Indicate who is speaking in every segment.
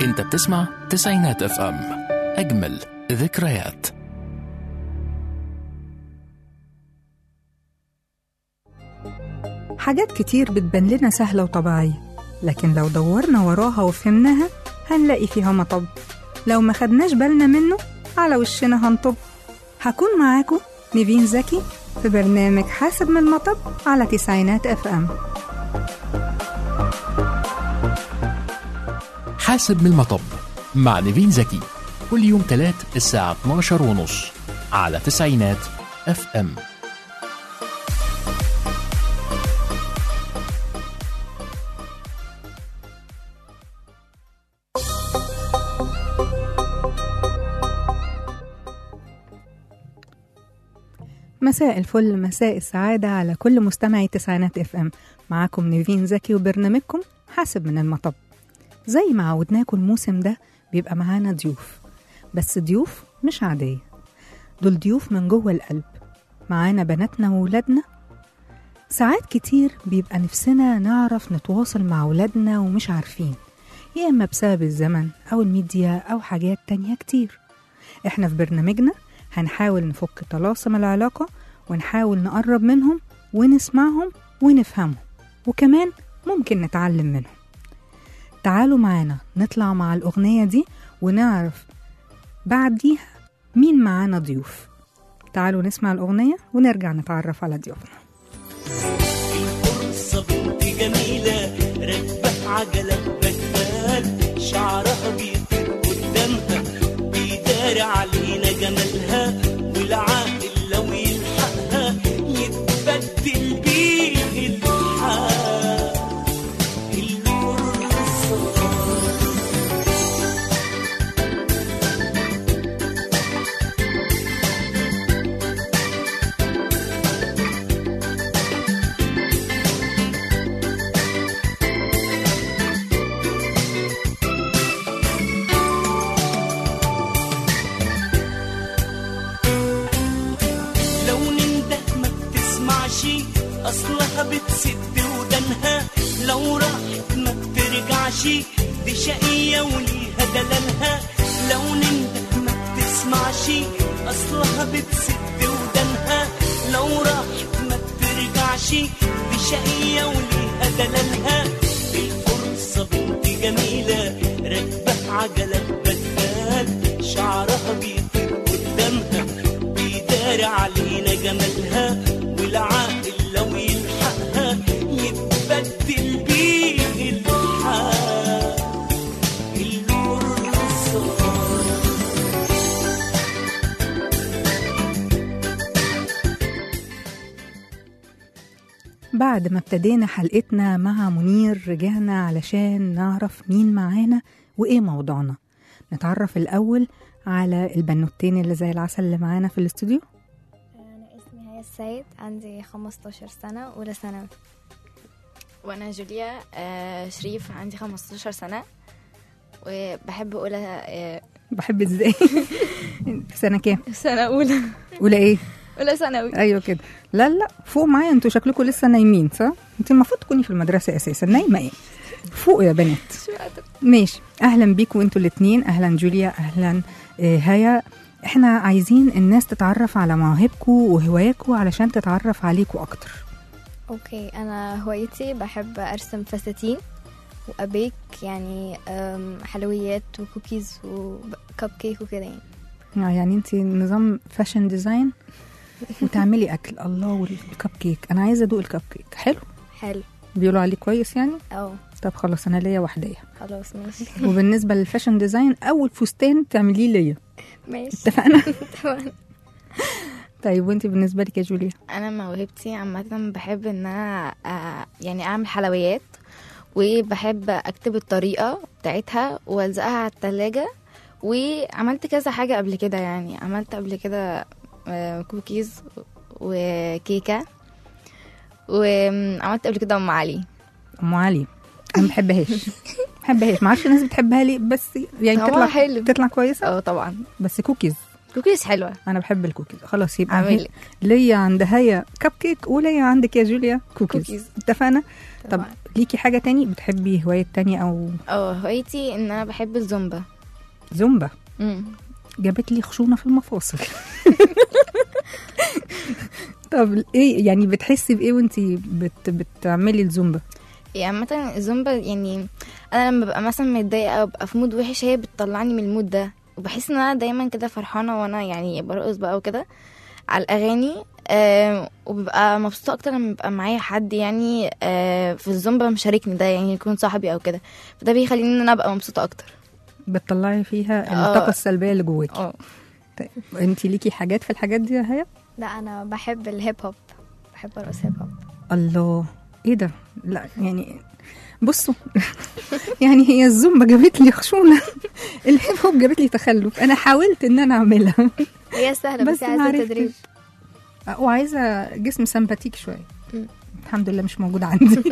Speaker 1: انت بتسمع تسعينات اف ام اجمل ذكريات
Speaker 2: حاجات كتير بتبان لنا سهلة وطبيعية لكن لو دورنا وراها وفهمناها هنلاقي فيها مطب لو ما خدناش بالنا منه على وشنا هنطب هكون معاكم نيفين زكي في برنامج حاسب من المطب على تسعينات اف ام
Speaker 1: حاسب من المطب مع نيفين زكي كل يوم تلات الساعة 12 ونص على تسعينات اف ام
Speaker 2: مساء الفل مساء السعادة على كل مستمعي تسعينات اف ام معاكم نيفين زكي وبرنامجكم حاسب من المطب زي ما عودناكم الموسم ده بيبقى معانا ضيوف بس ضيوف مش عادية دول ضيوف من جوه القلب معانا بناتنا وولادنا ساعات كتير بيبقى نفسنا نعرف نتواصل مع ولادنا ومش عارفين يا إما بسبب الزمن أو الميديا أو حاجات تانية كتير إحنا في برنامجنا هنحاول نفك طلاسم العلاقة ونحاول نقرب منهم ونسمعهم ونفهمهم وكمان ممكن نتعلم منهم تعالوا معانا نطلع مع الأغنية دي ونعرف بعديها مين معانا ضيوف تعالوا نسمع الأغنية ونرجع نتعرف على ضيوفنا
Speaker 3: فرصة بنت جميلة راكبة عجلة بجمال شعرها بيطير قدامها بيداري علينا جمالها والعاقل لو يلحقها يتبدل بيه الحال الفرصة لو ننده ما بتسمعش اصلها بتسد ودنها لو راحت ما بترجعش دي شقية وليها دلالها لو ننده ما بتسمعش اصلها بتسد ودنها لو راحت ما بترجعش دي شقية وليها دلالها الفرصة بنت جميلة راكبة عجلة بدال شعرها بيطير قدامها بيداري علينا جمالها والعاقل لو يلحقها يتبدل بيه الحال الفرصة
Speaker 2: بعد ما ابتدينا حلقتنا مع منير رجعنا علشان نعرف مين معانا وإيه موضوعنا نتعرف الأول على البنوتين اللي زي العسل اللي معانا في الاستوديو
Speaker 4: أنا اسمي هيا السيد عندي 15 سنة أولى ثانوي
Speaker 5: وانا جوليا آه، شريف عندي 15 سنه وبحب اقولها آه،
Speaker 2: بحب ازاي في سنة كام؟
Speaker 5: سنه اولى
Speaker 2: أولى إيه؟
Speaker 5: اولى ثانوي
Speaker 2: ايوه كده لا لا فوق معايا انتوا شكلكم لسه نايمين صح انت المفروض تكوني في المدرسه اساسا نايمه ايه فوق يا بنات
Speaker 5: شو قادرة.
Speaker 2: ماشي اهلا بيكم انتوا الاثنين اهلا جوليا اهلا آه، هيا احنا عايزين الناس تتعرف على مواهبكم وهواياكم علشان تتعرف عليكم اكتر
Speaker 4: أوكي أنا هوايتي بحب أرسم فساتين وأبيك يعني أم، حلويات وكوكيز وكب كيك وكده يعني
Speaker 2: آه، يعني انت نظام فاشن ديزاين وتعملي اكل الله والكب كيك انا عايزه ادوق الكب كيك حلو
Speaker 4: حلو
Speaker 2: بيقولوا عليه كويس يعني
Speaker 4: أو
Speaker 2: طب خلاص انا ليا وحديه
Speaker 4: خلاص ماشي
Speaker 2: وبالنسبه للفاشن ديزاين اول فستان تعمليه ليا
Speaker 4: ماشي
Speaker 2: اتفقنا
Speaker 4: تمام.
Speaker 2: طيب وانت بالنسبه لك يا جوليا
Speaker 5: انا موهبتي عامه بحب ان انا آه، يعني اعمل حلويات وبحب اكتب الطريقه بتاعتها والزقها على التلاجة وعملت كذا حاجه قبل كده يعني عملت قبل كده آه، كوكيز وكيكه وعملت قبل كده ام علي
Speaker 2: ام علي انا ما بحبهاش ما بحبهاش ما اعرفش الناس بتحبها ليه بس يعني
Speaker 5: طعمها
Speaker 2: بتطلع
Speaker 5: حلو.
Speaker 2: بتطلع كويسه
Speaker 5: اه طبعا
Speaker 2: بس كوكيز
Speaker 5: كوكيز حلوه
Speaker 2: انا بحب الكوكيز خلاص يبقى
Speaker 5: اعمل
Speaker 2: هي-
Speaker 5: لك
Speaker 2: ليا عند هيا كب كيك وليا عندك يا جوليا كوكيز,
Speaker 5: كوكيز.
Speaker 2: اتفقنا طب
Speaker 5: طبعاً.
Speaker 2: ليكي حاجه تاني بتحبي هوايات تانية او
Speaker 5: اه هوايتي ان انا بحب الزومبا
Speaker 2: زومبا
Speaker 5: مم.
Speaker 2: جابت لي خشونه في المفاصل طب ايه يعني بتحسي بايه وانتي بت بتعملي الزومبا
Speaker 5: يعني عامة الزومبا يعني انا لما ببقى مثلا متضايقة او ببقى في مود وحش هي بتطلعني من المود ده وبحس ان انا دايما كده فرحانة وانا يعني برقص بقى وكده على الاغاني آه وببقى مبسوطة اكتر لما بيبقى معايا حد يعني آه في الزومبا مشاركني ده يعني يكون صاحبي او كده فده بيخليني ان انا ابقى مبسوطة اكتر
Speaker 2: بتطلعي فيها
Speaker 5: آه.
Speaker 2: الطاقه السلبيه اللي جواكي
Speaker 5: اه
Speaker 2: طيب انتي ليكي حاجات في الحاجات دي يا هيا
Speaker 4: لا انا بحب الهيب هوب بحب ارقص هيب هوب
Speaker 2: الله ايه ده لا يعني بصوا يعني هي الزومبا جابت لي خشونه الهيب هوب جابت لي تخلف انا حاولت ان انا اعملها
Speaker 4: هي سهله
Speaker 2: بس
Speaker 4: بس,
Speaker 2: ما
Speaker 4: عايزه
Speaker 2: عرفتش.
Speaker 4: تدريب
Speaker 2: وعايزه جسم سمباتيك شويه
Speaker 4: مم.
Speaker 2: الحمد لله مش موجود عندي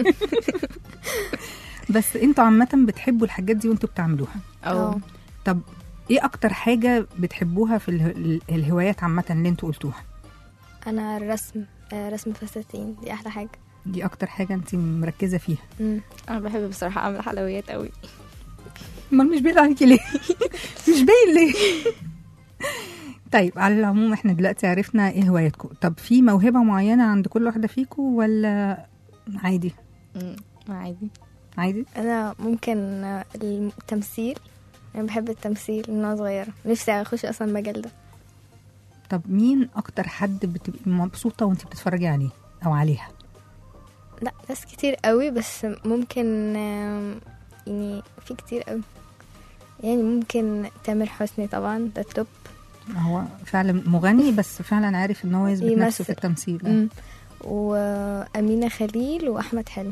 Speaker 2: بس انتوا عامه بتحبوا الحاجات دي وانتوا بتعملوها
Speaker 5: اه
Speaker 2: طب ايه اكتر حاجه بتحبوها في اله... ال- الهوايات عامه اللي انتوا قلتوها
Speaker 4: انا الرسم آه، رسم فساتين دي احلى حاجه
Speaker 2: دي اكتر حاجه انت مركزه فيها
Speaker 4: مم.
Speaker 5: انا بحب بصراحة اعمل حلويات قوي
Speaker 2: امال مش باين عليكي ليه مش باين ليه طيب على العموم احنا دلوقتي عرفنا ايه هواياتكم طب في موهبه معينه عند كل واحده فيكم ولا عادي
Speaker 5: مم، عادي
Speaker 2: عادي
Speaker 4: انا ممكن آه، التمثيل انا بحب التمثيل من وانا صغيره نفسي اخش اصلا المجال ده
Speaker 2: طب مين اكتر حد بتبقي مبسوطه وانت بتتفرجي عليه او عليها
Speaker 4: لا ناس كتير قوي بس ممكن آم، يعني في كتير قوي يعني ممكن تامر حسني طبعا ده التوب
Speaker 2: هو فعلا مغني بس فعلا عارف ان هو يثبت نفسه في
Speaker 4: يمثل.
Speaker 2: التمثيل آه.
Speaker 4: مم. وأمينة خليل وأحمد حلمي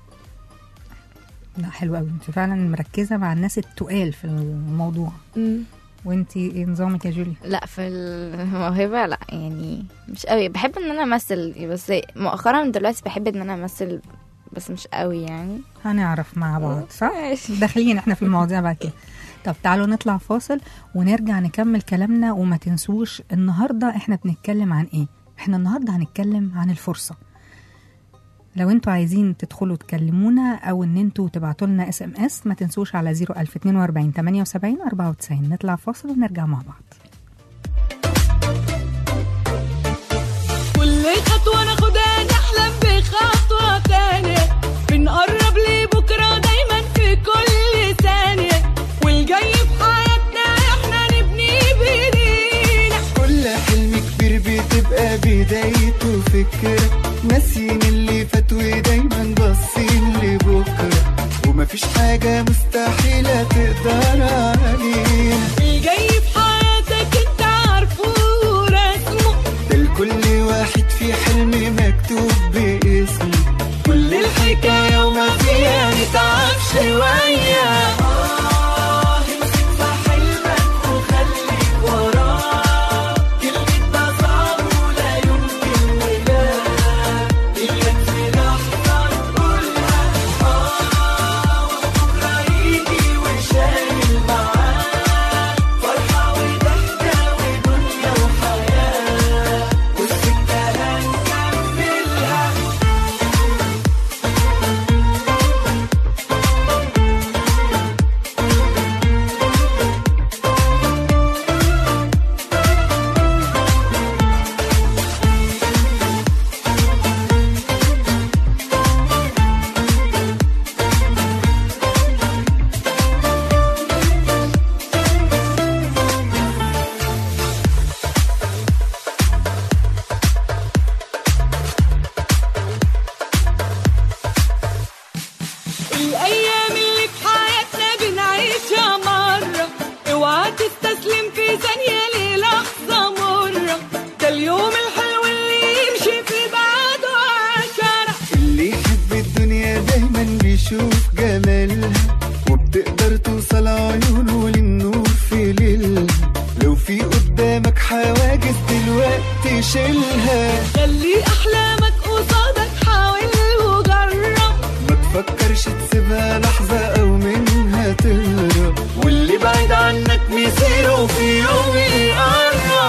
Speaker 2: لا حلو قوي انت فعلا مركزه مع الناس التقال في الموضوع
Speaker 4: مم.
Speaker 2: وانت ايه نظامك يا جولي
Speaker 5: لا في الموهبة لا يعني مش قوي بحب ان انا امثل بس مؤخرا دلوقتي بحب ان انا امثل بس مش قوي يعني
Speaker 2: هنعرف مع بعض صح
Speaker 5: ماشي.
Speaker 2: داخلين احنا في المواضيع بعد كده طب تعالوا نطلع فاصل ونرجع نكمل كلامنا وما تنسوش النهارده احنا بنتكلم عن ايه احنا النهارده هنتكلم عن الفرصه لو انتوا عايزين تدخلوا تكلمونا او ان انتوا تبعتوا لنا اس ام اس ما تنسوش على 01042 78 94 نطلع فاصل ونرجع مع بعض
Speaker 6: كل خطوة ناخدها نحلم بخطوة تانية بنقرب لبكرة دايما في كل ثانية والجاي في حياتنا احنا نبني بايدينا
Speaker 7: كل حلم كبير بتبقى بدايته فكرة ناسيين اللي فات ودايما باصين لبكرة ومفيش حاجة مستحيلة تقدر علينا
Speaker 6: الجاي في حياتك انت عارفه ورسمه
Speaker 7: ده لكل واحد في حلم مكتوب باسمه كل الحكاية وما فيها نتعب شوية آه امسك في حلمك وخليك وراه كلمة ده صعب ولا يمكن ولا إياك في لحظة تقولها آه وبكرة يجي وشايل معاه فرحة وضحكة ودنيا وحياة والسكة هنكملها
Speaker 6: الأيام اللي في حياتنا بنعيشها مرة اوعى تستسلم في ثانية للحظة مرة ده اليوم الحلو اللي يمشي في بعده عشرة
Speaker 7: اللي يحب الدنيا دايما بيشوف جمالها وبتقدر توصل عيونه للنور في ليلها لو في قدامك حواجز دلوقتي شيلها
Speaker 6: خلي أحلامك قصادك حاول وجرب
Speaker 7: ما تفكرش تسيبها لحظة أو منها تهرب واللي بعيد عنك مصيره في يوم يقرب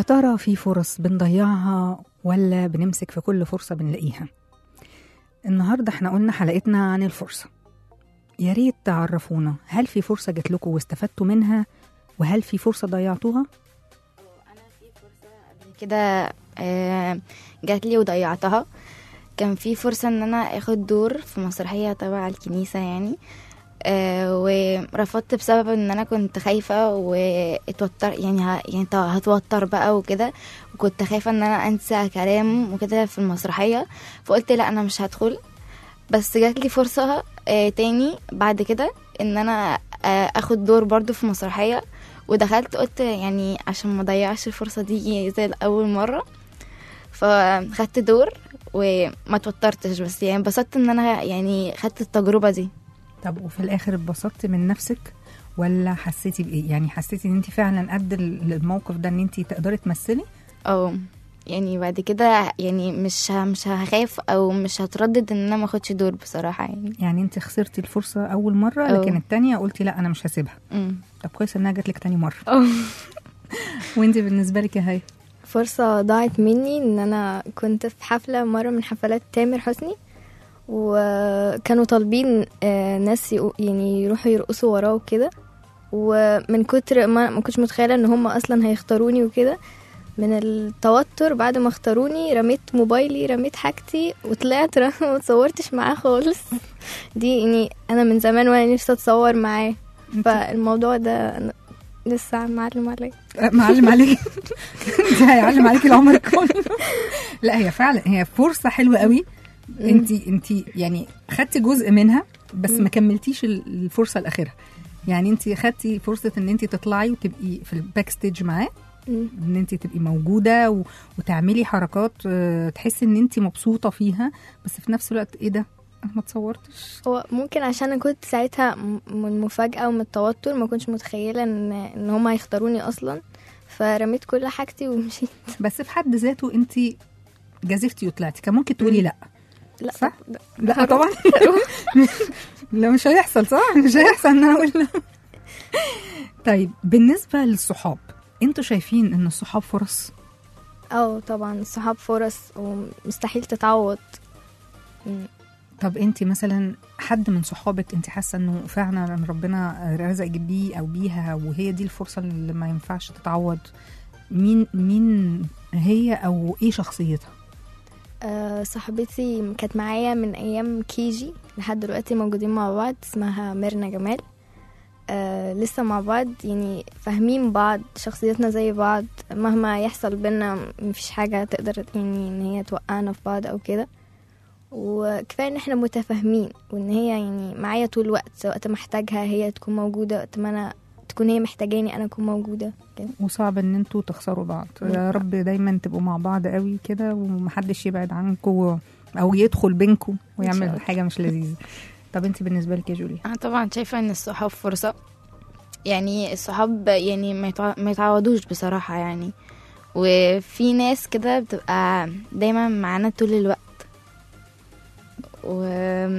Speaker 2: ترى في فرص بنضيعها ولا بنمسك في كل فرصة بنلاقيها النهاردة احنا قلنا حلقتنا عن الفرصة يا ريت تعرفونا هل في فرصة جات لكم واستفدتوا منها وهل في فرصة ضيعتوها
Speaker 5: انا في فرصه قبل كده آه، جات لي وضيعتها كان في فرصه ان انا اخد دور في مسرحيه تبع الكنيسه يعني آه، ورفضت بسبب ان انا كنت خايفه واتوتر يعني ه... يعني ط- هتوتر بقى وكده وكنت خايفه ان انا انسى كلام وكده في المسرحيه فقلت لا انا مش هدخل بس جات لي فرصه آه، تاني بعد كده ان انا آه، اخد دور برضو في مسرحيه ودخلت قلت يعني عشان ما اضيعش الفرصه دي زي اول مره فخدت دور وما توترتش بس يعني انبسطت ان انا يعني خدت التجربه دي
Speaker 2: طب وفي الآخر اتبسطتي من نفسك ولا حسيتي بإيه يعني حسيتي ان انت فعلا قد ال- الموقف ده ان انت تقدري تمثلي
Speaker 5: او يعني بعد كده يعني مش ه- مش هخاف او مش هتردد ان انا ما اخدش دور بصراحه يعني
Speaker 2: يعني انت خسرتي الفرصة أول مرة
Speaker 5: أه.
Speaker 2: لكن التانية قلتي لا أنا مش هسيبها
Speaker 5: امم
Speaker 2: طب كويس إنها جات لك تاني مرة
Speaker 5: أه.
Speaker 2: وانت بالنسبة لك يا هاي
Speaker 4: فرصة ضاعت مني ان انا كنت في حفلة مرة من حفلات تامر حسني وكانوا طالبين آه، ناس يقو- يعني يروحوا يرقصوا وراه وكده ومن كتر ما ما كنتش متخيلة ان هم اصلا هيختاروني وكده من التوتر بعد ما اختاروني رميت موبايلي رميت حاجتي وطلعت ما اتصورتش معاه خالص دي يعني انا من زمان وانا نفسي اتصور معاه فالموضوع ده أنا لسه معلم عليا
Speaker 2: أه، معلم عليك انت هيعلم عليك العمر كله لا هي فعلا هي فرصة حلوة قوي انت انت يعني خدتي جزء منها بس ما كملتيش ال- الفرصة الأخيرة يعني انت خدتي فرصة ان انت تطلعي وتبقي في الباك ستيج معاه
Speaker 4: مم.
Speaker 2: ان انت تبقي موجوده و... وتعملي حركات آه، تحسي ان انت مبسوطه فيها بس في نفس الوقت ايه ده انا ما اتصورتش
Speaker 4: هو ممكن عشان انا كنت ساعتها م- من المفاجأة ومن التوتر ما كنتش متخيلة ان ان هما هيختاروني اصلا فرميت كل حاجتي ومشيت
Speaker 2: بس في حد ذاته انت جازفتي وطلعتي كان ممكن تقولي لا
Speaker 4: لا
Speaker 2: صح؟
Speaker 4: لا.
Speaker 2: لا طبعا لا مش هيحصل صح مش هيحصل ان انا اقول لا طيب بالنسبه للصحاب انتوا شايفين ان الصحاب فرص
Speaker 4: اه طبعا الصحاب فرص ومستحيل تتعوض مم.
Speaker 2: طب انت مثلا حد من صحابك انت حاسه انه فعلا ربنا رزقك بيه او بيها وهي دي الفرصه اللي ما ينفعش تتعوض مين مين هي او ايه شخصيتها
Speaker 4: آه صاحبتي كانت معايا من ايام كيجي لحد دلوقتي موجودين مع بعض اسمها ميرنا جمال آه لسه مع بعض يعني فاهمين بعض شخصيتنا زي بعض مهما يحصل بينا مفيش حاجة تقدر يعني ان هي توقعنا في بعض او كده وكفاية ان احنا متفاهمين وان هي يعني معايا طول الوقت وقت ما احتاجها هي تكون موجودة وقت ما انا تكون هي محتاجاني انا اكون موجودة كده
Speaker 2: وصعب ان انتوا تخسروا بعض يا رب دايما تبقوا مع بعض قوي كده ومحدش يبعد عنكم او يدخل بينكم
Speaker 4: إن شاء
Speaker 2: ويعمل
Speaker 4: الله.
Speaker 2: حاجه مش لذيذه طب انت بالنسبه لك يا جوليا
Speaker 5: انا طبعا شايفه ان الصحاب فرصه يعني الصحاب يعني ما يتع- ما يتعوضوش بصراحه يعني وفي ناس كده بتبقى دايما معانا طول الوقت و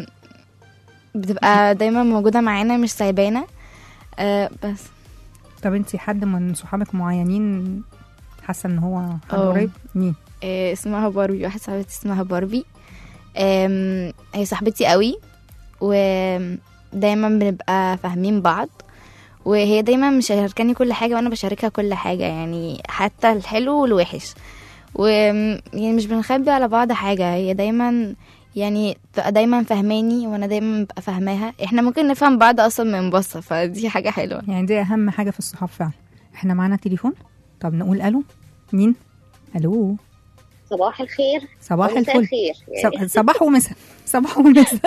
Speaker 5: بتبقى دايما موجوده معانا مش سايبانا أه بس
Speaker 2: طب انت حد من صحابك معينين حاسه ان هو حد
Speaker 5: اه.
Speaker 2: قريب مين
Speaker 5: آه، اسمها باربي واحد صاحبتي اسمها باربي آم، هي صاحبتي قوي ودايما بنبقى فاهمين بعض وهي دايما مشاركاني كل حاجة وانا بشاركها كل حاجة يعني حتى الحلو والوحش و يعني مش بنخبي على بعض حاجة هي دايما يعني تبقى دايما فاهماني وانا دايما ببقى فاهماها احنا ممكن نفهم بعض اصلا من بصة فدي حاجة حلوة
Speaker 2: يعني دي اهم حاجه في الصحاب فعلا احنا معانا تليفون طب نقول الو مين الو
Speaker 8: صباح الخير
Speaker 2: صباح
Speaker 8: ومساء
Speaker 2: الفل
Speaker 8: الخير يعني
Speaker 2: ص- صباح ومساء صباح ومساء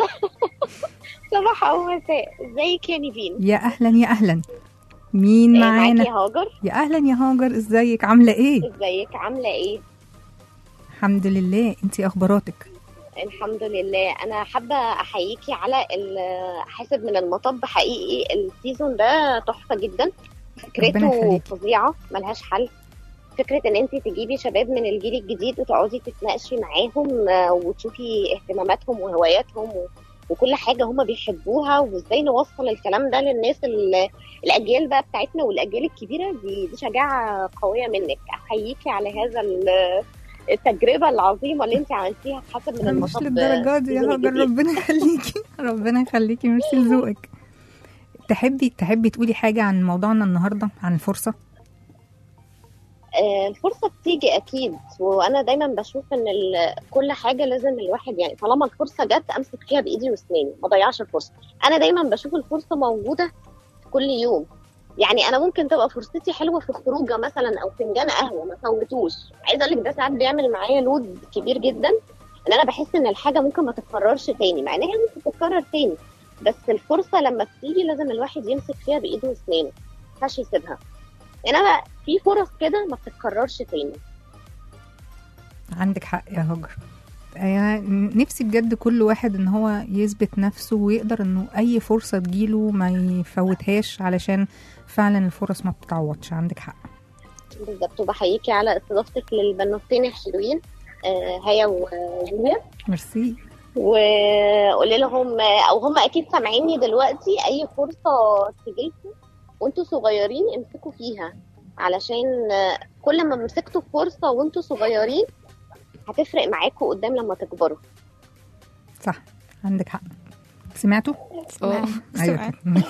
Speaker 8: صباح او مساء ازيك يا نيفين
Speaker 2: يا اهلا يا اهلا مين
Speaker 8: إيه،
Speaker 2: معانا
Speaker 8: معاكي هاجر
Speaker 2: يا اهلا يا هاجر ازيك عامله ايه
Speaker 8: ازيك عامله ايه
Speaker 2: الحمد لله انت اخباراتك
Speaker 8: الحمد لله انا حابه احييكي على ال- حاسب من المطب حقيقي السيزون ده تحفه جدا
Speaker 2: ربنا
Speaker 8: فكرته
Speaker 2: يخليكي.
Speaker 8: فظيعه ملهاش حل فكره ان انت تجيبي شباب من الجيل الجديد وتقعدي تتناقشي معاهم آه، وتشوفي اهتماماتهم وهواياتهم و- وكل حاجه هم بيحبوها وازاي نوصل الكلام ده للناس ال- الاجيال بقى بتاعتنا والاجيال الكبيره دي, دي شجاعه قويه منك احييكي على هذا ال- التجربه العظيمه اللي انت عملتيها في حسب من
Speaker 2: مش
Speaker 8: المطب
Speaker 2: للدرجة دي يا
Speaker 8: سيزون
Speaker 2: هاجر
Speaker 8: الجديد.
Speaker 2: ربنا يخليكي ربنا يخليكي ميرسي لذوقك تحبي تحبي تقولي حاجة عن موضوعنا النهاردة عن الفرصة
Speaker 8: آه، الفرصة بتيجي أكيد وأنا دايما بشوف إن ال- كل حاجة لازم الواحد يعني طالما الفرصة جت أمسك فيها بإيدي وأسناني ما ضيعش الفرصة أنا دايما بشوف الفرصة موجودة كل يوم يعني أنا ممكن تبقى فرصتي حلوة في خروجة مثلا أو فنجان قهوة ما فوتوش عايزة أقول لك ده ساعات بيعمل معايا لود كبير جدا إن أنا بحس إن الحاجة ممكن ما تتكررش تاني مع إن هي ممكن تتكرر تاني بس الفرصة لما بتيجي لازم الواحد يمسك فيها بإيده وأسنانه ما ينفعش يسيبها انما في فرص كده ما بتتكررش تاني
Speaker 2: عندك حق يا هاجر أنا نفسي بجد كل واحد ان هو يثبت نفسه ويقدر انه اي فرصة تجيله ما يفوتهاش علشان فعلا الفرص ما بتتعوضش عندك حق
Speaker 8: بالظبط وبحييكي على استضافتك للبنوتين الحلوين آه، هيا وجوليا
Speaker 2: ميرسي
Speaker 8: وقولي لهم او هم اكيد سامعيني دلوقتي اي فرصه تجيلكم وانتوا صغيرين امسكوا فيها علشان آه، كل ما مسكتوا فرصه وانتوا صغيرين هتفرق معاكم قدام لما تكبروا
Speaker 2: صح عندك حق سمعتوا؟
Speaker 5: اه
Speaker 2: ايوه كده.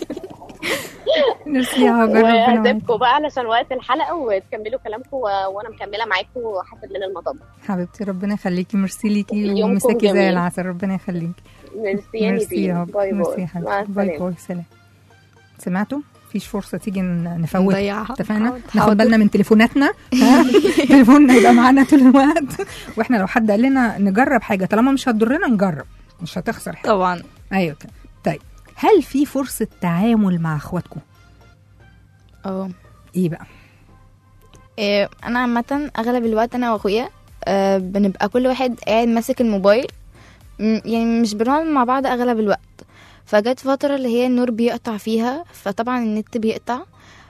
Speaker 2: ميرسي يا هاجر ربنا معاك.
Speaker 8: وهسيبكم بقى علشان وقت الحلقه وتكملوا كلامكم و- وانا مكمله معاكم حسب من المطب
Speaker 2: حبيبتي ربنا يخليكي ميرسي ليكي
Speaker 8: يومكم
Speaker 2: ومساكي زي
Speaker 8: جميل.
Speaker 2: العسل ربنا يخليكي
Speaker 8: ميرسي يا
Speaker 2: ميرسي يا
Speaker 8: نيفين
Speaker 2: هاجر
Speaker 8: باي
Speaker 2: ميرسي يا
Speaker 8: باي مع
Speaker 2: حبيبتي باي
Speaker 8: السلامه
Speaker 2: باي سلام سمعتوا؟ مفيش فرصة تيجي ن- نفوت
Speaker 4: نضيعها.
Speaker 2: اتفقنا
Speaker 4: حاضر.
Speaker 2: ناخد بالنا من تليفوناتنا ها؟ تليفوننا يبقى معانا طول الوقت واحنا لو حد قال لنا نجرب حاجة طالما مش هتضرنا نجرب مش هتخسر حاجة
Speaker 5: طبعا
Speaker 2: ايوه كده طيب هل في فرصة تعامل مع اخواتكم؟
Speaker 5: اه
Speaker 2: ايه بقى؟
Speaker 5: إيه، انا عامه اغلب الوقت انا واخويا آه، بنبقى كل واحد قاعد ماسك الموبايل م- يعني مش بنقعد مع بعض اغلب الوقت فجت فتره اللي هي النور بيقطع فيها فطبعا النت بيقطع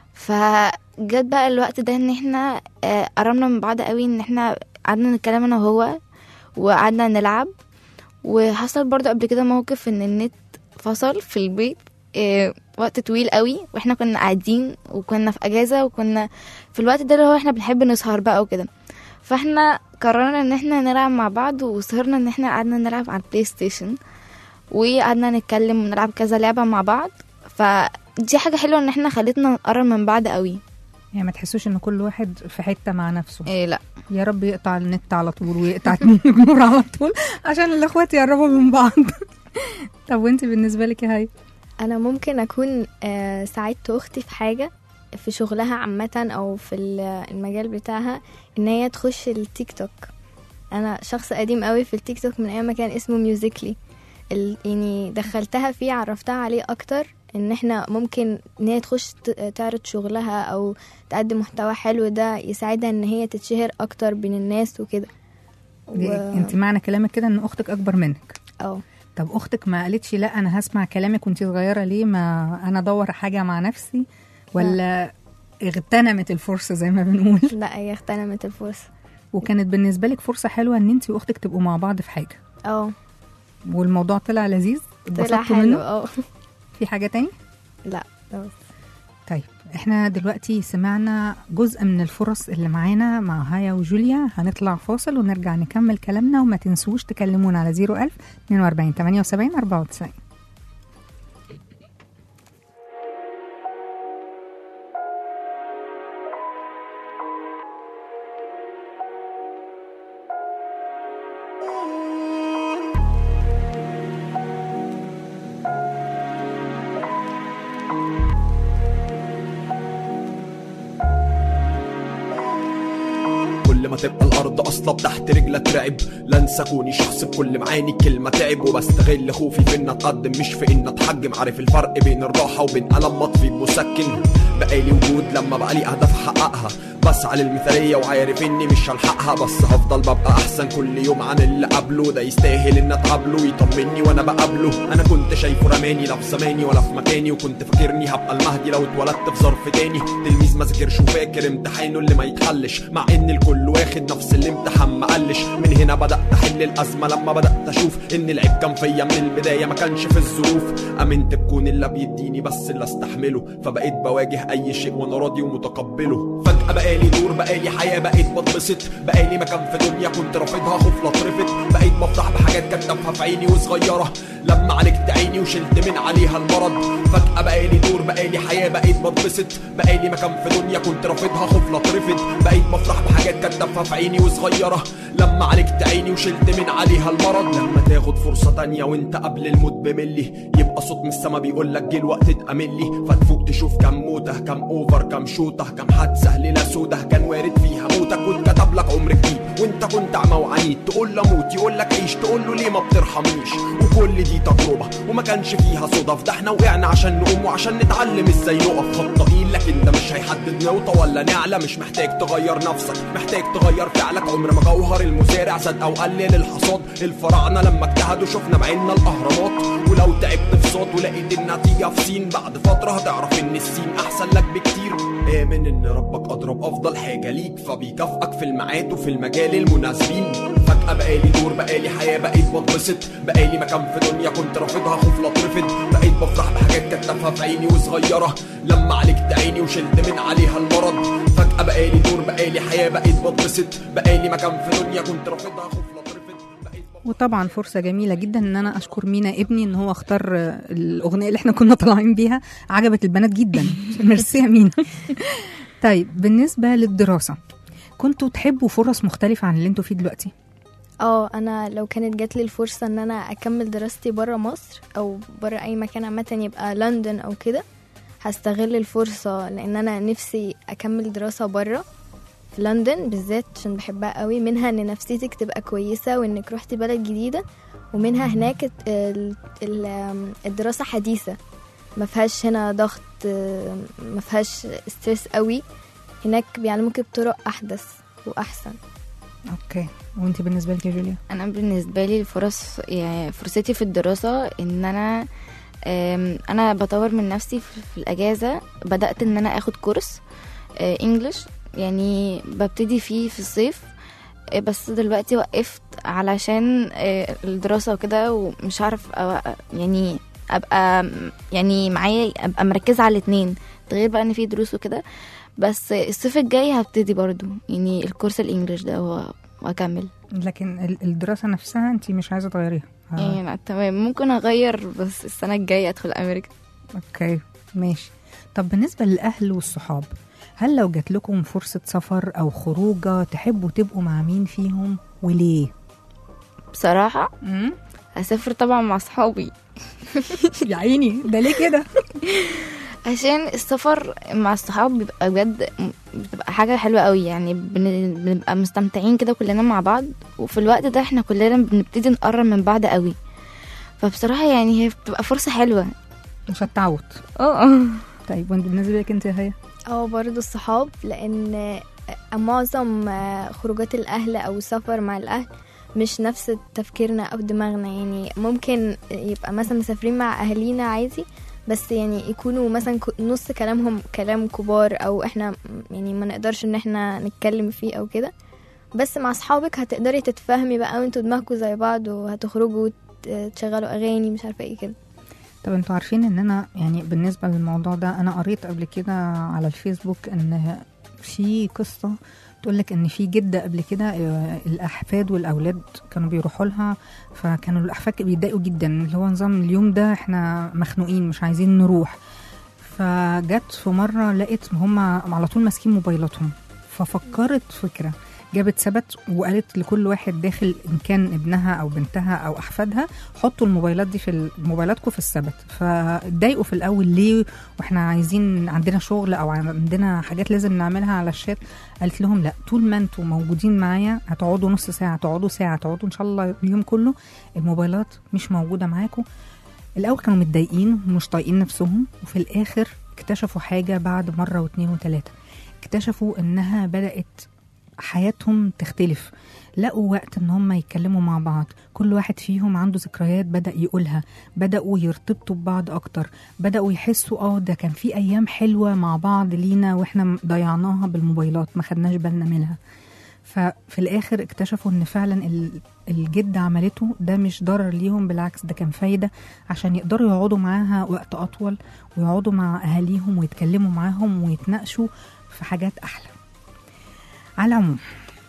Speaker 5: فجت بقى الوقت ده ان احنا آه، قربنا من بعض قوي ان احنا قعدنا نتكلم انا وهو وقعدنا نلعب وحصل برضو قبل كده موقف ان النت فصل في البيت آه، وقت طويل قوي واحنا كنا قاعدين وكنا في اجازه وكنا في الوقت ده اللي هو احنا بنحب نسهر بقى وكده فاحنا قررنا ان احنا نلعب مع بعض وسهرنا ان احنا قعدنا نلعب على البلاي ستيشن وقعدنا نتكلم ونلعب كذا لعبه مع بعض فدي حاجه حلوه ان احنا خلتنا نقرب من بعض قوي
Speaker 2: يعني ما تحسوش ان كل واحد في حتة مع نفسه
Speaker 5: إيه لا
Speaker 2: يا رب يقطع النت على طول ويقطع النور على طول عشان الاخوات يقربوا من بعض طب وانت بالنسبه لك يا هاي
Speaker 4: انا ممكن اكون آه، ساعدت اختي في حاجه في شغلها عامه او في ال- المجال بتاعها ان هي تخش التيك توك انا شخص قديم قوي في التيك توك من ايام ما كان اسمه ميوزيكلي ال- يعني دخلتها فيه عرفتها عليه اكتر ان احنا ممكن ان هي تخش ت- تعرض شغلها او تقدم محتوى حلو ده يساعدها ان هي تتشهر اكتر بين الناس وكده
Speaker 2: دي- انت معنى كلامك كده ان اختك اكبر منك
Speaker 4: اه
Speaker 2: طب اختك ما قالتش لا انا هسمع كلامك وانت صغيره ليه ما انا ادور حاجه مع نفسي ولا اغتنمت الفرصه زي ما بنقول
Speaker 4: لا هي اغتنمت الفرصه
Speaker 2: وكانت بالنسبه لك فرصه حلوه ان انت واختك تبقوا مع بعض في حاجه
Speaker 4: اه
Speaker 2: والموضوع طلع لذيذ
Speaker 4: طلع
Speaker 2: اتبسطتوا
Speaker 4: حلو
Speaker 2: منه
Speaker 4: اه
Speaker 2: في حاجه تاني
Speaker 4: لا ده بس.
Speaker 2: طيب احنا دلوقتي سمعنا جزء من الفرص اللي معانا مع هايا وجوليا هنطلع فاصل ونرجع نكمل كلامنا وما تنسوش تكلمونا على 01000 42 78 94
Speaker 9: كل ما تبقى الارض اصلا تحت رجلك رعب لنسى كوني شخص بكل معاني الكلمه تعب وبستغل خوفي في ان اتقدم مش في ان اتحجم عارف الفرق بين الراحه وبين الم مطفي بمسكن بقالي وجود لما بقى لي اهداف احققها بسعى للمثالية وعارف اني مش هلحقها بس هفضل ببقى احسن كل يوم عن اللي قبله ده يستاهل ان اتقابله يطمني وانا بقابله انا كنت شايفه رماني لا في زماني ولا في مكاني وكنت فاكرني هبقى المهدي لو اتولدت في ظرف تاني تلميذ ما ذاكرش وفاكر امتحانه اللي ما يتحلش مع ان الكل واخد نفس الامتحان ما قلش من هنا بدات احل الازمه لما بدات اشوف ان العيب كان فيا من البدايه ما كانش في الظروف امنت بكون اللي بيديني بس اللي استحمله فبقيت بواجه اي شيء وانا راضي ومتقبله فجاه بقالي دور بقالي حياه بقيت بتبسط بقالي مكان في دنيا كنت رافضها خوف لا اترفض بقيت بفرح بحاجات كانت تافهه في عيني وصغيره لما عالجت عيني وشلت من عليها المرض فجاه بقالي دور بقالي حياه بقيت بتبسط بقالي مكان في دنيا كنت رافضها خوف لا اترفض بقيت بفرح بحاجات كانت تافهه في عيني وصغيره لما عالجت عيني وشلت من عليها المرض لما تاخد فرصه تانية وانت قبل الموت بملي يبقى صوت من السما بيقول لك جه الوقت تأملي فتفوق تشوف كم موته كم اوفر كم شوطه كم حادثه ليله سوده كان وارد فيها موتك واتكتب لك عمر جديد وانت كنت اعمى وعنيد تقول له موت يقول لك عيش تقول له ليه ما بترحمنيش وكل دي تجربه وما كانش فيها صدف ده احنا وقعنا عشان نقوم وعشان نتعلم ازاي نقف خطائين لكن ده مش هيحدد نوطه ولا نعلى مش محتاج تغير نفسك محتاج تغير فعلك عمر ما جوهر المزارع زاد او قلل الحصاد الفراعنه لما اجتهدوا شفنا بعيننا الاهرامات ولو تعبت في صوت ولقيت النتيجه في سين بعد فتره هتعرف ان السين احسن لك بكتير امن ان ربك اضرب افضل حاجه ليك فبيكافئك في الميعاد وفي المجال المناسبين فجاه بقالي دور بقالي حياه بقيت بتبسط بقالي مكان في دنيا كنت رافضها خوف لا اترفض بقيت بفرح بحاجات كانت تافهه في عيني وصغيره لما عالجت عيني وشلت من عليها المرض فجاه بقالي دور بقالي حياه بقيت بتبسط بقالي مكان في دنيا كنت رافضها خوف لا اترفض بقيت
Speaker 2: وطبعا فرصة جميلة جدا ان انا اشكر مينا ابني ان هو اختار آه، الاغنية اللي احنا كنا طالعين بيها عجبت البنات جدا ميرسي يا مينا طيب بالنسبة للدراسة كنتوا تحبوا فرص مختلفة عن اللي انتوا فيه دلوقتي
Speaker 4: اه انا لو كانت جات لي الفرصه ان انا اكمل دراستي بره مصر او بره اي مكان عامه يبقى لندن او كده هستغل الفرصه لان انا نفسي اكمل دراسه بره في لندن بالذات عشان بحبها قوي منها ان نفسيتك تبقى كويسه وانك روحتي بلد جديده ومنها هناك الت- ال- ال- الدراسه حديثه ما فيهاش هنا ضغط ما فيهاش ستريس قوي هناك بيعلموك بطرق احدث واحسن
Speaker 2: اوكي وانت بالنسبة لك يا جوليا
Speaker 5: انا بالنسبه لي الفرص يعني فرصتي في الدراسه ان انا أم، انا بطور من نفسي في في الاجازه بدات ان انا اخد كورس آه، انجليش يعني ببتدي فيه في الصيف آه، بس دلوقتي وقفت علشان آه، الدراسه وكده ومش عارف أو- يعني ابقى يعني معايا ابقى مركزه على الاتنين ده غير بقى ان في دروس وكده بس الصيف الجاي هبتدي برضو يعني الكورس الانجليش ده و- واكمل
Speaker 2: لكن ال- الدراسة نفسها انت مش عايزة تغيريها آه.
Speaker 5: يعني لا تمام ممكن اغير بس السنه الجايه ادخل امريكا
Speaker 2: اوكي ماشي طب بالنسبة للأهل والصحاب هل لو جات لكم فرصة سفر أو خروجة تحبوا تبقوا مع مين فيهم وليه؟
Speaker 5: بصراحه
Speaker 2: مم؟
Speaker 5: هسافر طبعا مع اصحابي
Speaker 2: يا عيني ده ليه كده؟
Speaker 5: عشان السفر مع الصحاب بيبقى بجد بتبقى حاجه حلوه قوي يعني بن- بنبقى مستمتعين كده كلنا مع بعض وفي الوقت ده احنا كلنا بنبتدي نقرب من بعض قوي فبصراحه يعني هي بتبقى فرصه حلوه
Speaker 2: مش هتعود
Speaker 5: اه
Speaker 2: طيب وانت بالنسبة لك انت يا هيا؟
Speaker 4: اه برضو الصحاب لان آه، معظم آه، خروجات الاهل او السفر مع الاهل مش نفس تفكيرنا او دماغنا يعني ممكن يبقى مثلا مسافرين مع اهالينا عادي بس يعني يكونوا مثلا ك- نص كلامهم كلام كبار او احنا يعني ما نقدرش ان احنا نتكلم فيه او كده بس مع اصحابك هتقدري تتفاهمي بقى وانتوا دماغكم زي بعض وهتخرجوا وت- تشغلوا اغاني مش عارفه ايه كده
Speaker 2: طب انتوا عارفين ان انا يعني بالنسبة للموضوع ده انا قريت قبل كده على الفيسبوك ان في قصة تقول لك ان في جدة قبل كده آه، الاحفاد والاولاد كانوا بيروحوا لها فكانوا الاحفاد بيتضايقوا جدا اللي هو نظام اليوم ده احنا مخنوقين مش عايزين نروح فجت في مرة لقيت هم على طول ماسكين موبايلاتهم ففكرت فكرة جابت ثبت وقالت لكل واحد داخل ان كان ابنها او بنتها او احفادها حطوا الموبايلات دي في ال- موبايلاتكم في الثبت فاتضايقوا في الاول ليه واحنا عايزين عندنا شغل او عندنا حاجات لازم نعملها على الشات قالت لهم لا طول ما انتوا موجودين معايا هتقعدوا نص ساعه تقعدوا ساعه تقعدوا ان شاء الله اليوم كله الموبايلات مش موجوده معاكم الاول كانوا متضايقين ومش طايقين نفسهم وفي الاخر اكتشفوا حاجه بعد مره واتنين وتلاته اكتشفوا انها بدات حياتهم تختلف لقوا وقت ان هم يتكلموا مع بعض كل واحد فيهم عنده ذكريات بدا يقولها بداوا يرتبطوا ببعض اكتر بداوا يحسوا اه ده كان في ايام حلوه مع بعض لينا واحنا ضيعناها بالموبايلات ما خدناش بالنا منها ففي الاخر اكتشفوا ان فعلا ال- الجد عملته ده مش ضرر ليهم بالعكس ده كان فايده عشان يقدروا يقعدوا معاها وقت اطول ويقعدوا مع اهاليهم ويتكلموا معاهم ويتناقشوا في حاجات احلى على العموم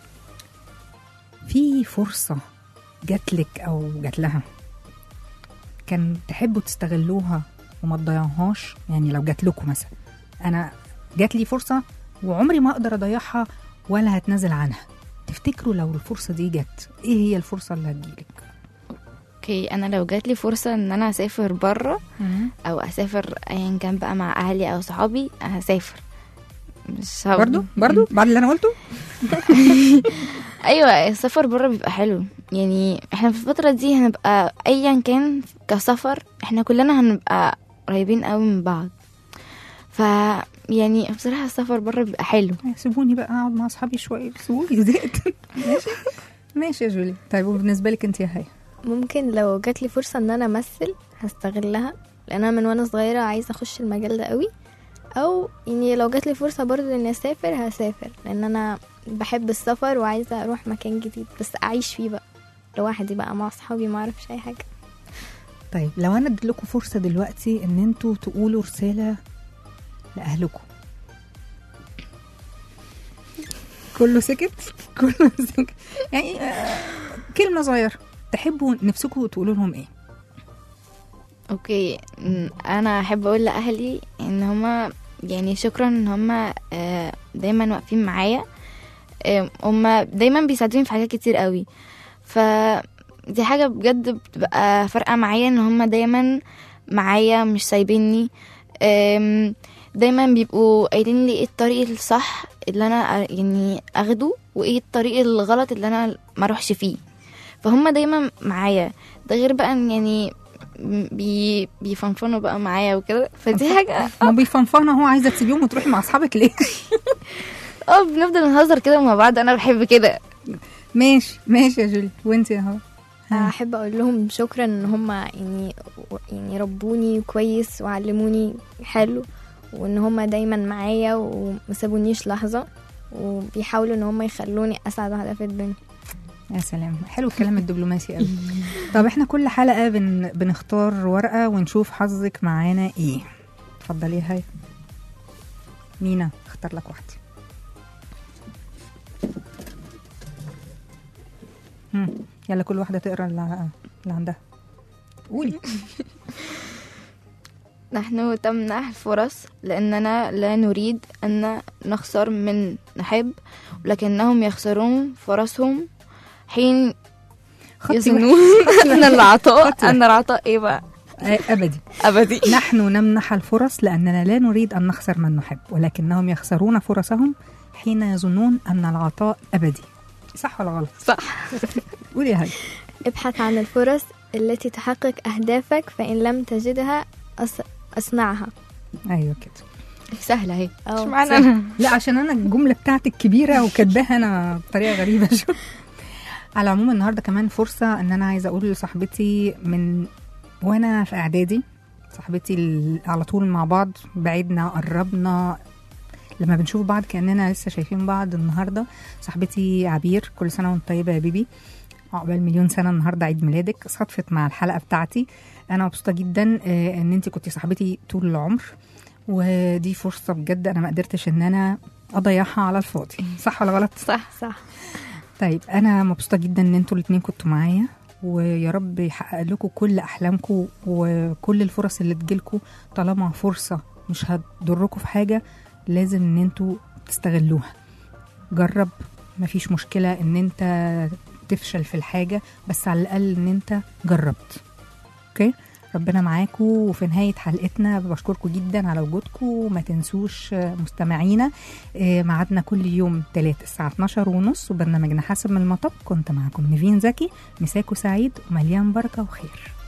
Speaker 2: في فرصه جات لك او جات لها كان تحبوا تستغلوها وما تضيعوهاش يعني لو جات لكم مثلا انا جات لي فرصه وعمري ما اقدر اضيعها ولا هتنازل عنها تفتكروا لو الفرصه دي جت ايه هي الفرصه اللي هتجيلك
Speaker 5: اوكي انا لو جات لي فرصه ان انا اسافر بره او اسافر ايا كان بقى مع اهلي او صحابي هسافر مش هب-
Speaker 2: برضو برضو بعد اللي انا قلته
Speaker 5: ايوه السفر بره بيبقى حلو يعني احنا في الفتره دي هنبقى ايا كان كسفر احنا كلنا هنبقى قريبين قوي من بعض ف يعني بصراحه السفر بره بيبقى حلو
Speaker 2: سيبوني بقى اقعد مع اصحابي شويه سيبوني زهقت ماشي ماشي يا جولي طيب وبالنسبه لك انت يا هاي
Speaker 4: ممكن لو جات لي فرصة ان انا امثل هستغلها لان انا من وانا صغيرة عايزة اخش المجال ده قوي او يعني لو جات لي فرصة برضو اني اسافر هسافر لان انا بحب السفر وعايزة اروح مكان جديد بس اعيش فيه بقى لوحدي بقى مع اصحابي ما اعرفش اي حاجة
Speaker 2: طيب لو انا اديلكوا فرصه دلوقتي ان انتوا تقولوا رساله لاهلكم كله سكت كله سكت يعني آه، كلمه صغيره تحبوا نفسكم تقولوا لهم ايه
Speaker 5: اوكي م، انا احب اقول لاهلي ان هما يعني شكرا ان هما آه، دايما واقفين معايا آه، هما دايما بيساعدوني في حاجات كتير قوي ف دي حاجه بجد بتبقى فارقه معايا ان هما دايما معايا مش سايبيني آم، دايما بيبقوا قايلين لي ايه الطريق الصح اللي انا أ- يعني اخده وايه الطريق الغلط اللي انا ما اروحش فيه فهم دايما معايا ده غير بقى ان يعني بي بيفنفنوا بقى معايا وكده فدي حاجه
Speaker 2: ما بيفنفنوا هو عايزه تسيبيهم وتروحي مع اصحابك ليه
Speaker 5: اه بنفضل نهزر كده مع بعض انا بحب كده
Speaker 2: ماشي ماشي يا جولي وانت يا هوا
Speaker 4: احب اقول لهم شكرا ان هم يعني يعني ربوني كويس وعلموني حلو وان هم دايما معايا وما سابونيش لحظه وبيحاولوا ان هم يخلوني اسعد واحده في الدنيا
Speaker 2: يا سلام حلو الكلام الدبلوماسي قوي طب احنا كل حلقه بن... بنختار ورقه ونشوف حظك معانا ايه اتفضلي يا هاي مينا اختار لك واحده هم، يلا كل واحده تقرا اللي اللي عندها قولي
Speaker 5: نحن تمنح الفرص لأننا لا نريد أن نخسر من نحب لكنهم يخسرون فرصهم حين
Speaker 2: خطي
Speaker 5: يظنون أن العطاء أن العطاء إيه بقى
Speaker 2: آه، ابدي
Speaker 5: أبدي
Speaker 2: نحن نمنح الفرص لاننا لا نريد ان نخسر من نحب ولكنهم يخسرون فرصهم حين يظنون ان العطاء ابدي صح ولا غلط
Speaker 5: صح
Speaker 2: قولي يا هاي
Speaker 4: ابحث عن الفرص التي تحقق اهدافك فان لم تجدها أص... اصنعها
Speaker 2: ايوه كده
Speaker 5: سهلة اهي
Speaker 4: أو
Speaker 5: مش معنى أنا
Speaker 2: لا عشان انا الجمله بتاعتك كبيره وكاتباها انا بطريقه غريبه شويه على العموم النهارده كمان فرصه ان انا عايزه اقول لصاحبتي من وانا في اعدادي صاحبتي ال- على طول مع بعض بعدنا قربنا لما بنشوف بعض كاننا لسه شايفين بعض النهارده صاحبتي عبير كل سنه وانت طيبه يا بيبي عقبال مليون سنه النهارده عيد ميلادك صدفت مع الحلقه بتاعتي انا مبسوطه جدا آه، ان انت كنتي صاحبتي طول العمر ودي فرصه بجد انا ما قدرتش ان انا اضيعها على الفاضي صح ولا غلط
Speaker 5: صح
Speaker 4: صح
Speaker 2: طيب انا مبسوطه جدا ان انتوا الاثنين كنتوا معايا ويا رب يحقق لكم كل احلامكم وكل الفرص اللي تجيلكم طالما فرصه مش هتضركم في حاجه لازم ان انتوا تستغلوها جرب مفيش مشكله ان انت تفشل في الحاجه بس على الاقل ان انت جربت اوكي ربنا معاكم وفي نهاية حلقتنا بشكركم جدا على وجودكم وما تنسوش آه، مستمعينا آه، ميعادنا كل يوم تلات الساعة 12 ونص وبرنامجنا حسب من المطب كنت معكم نيفين زكي مساكو سعيد ومليان بركة وخير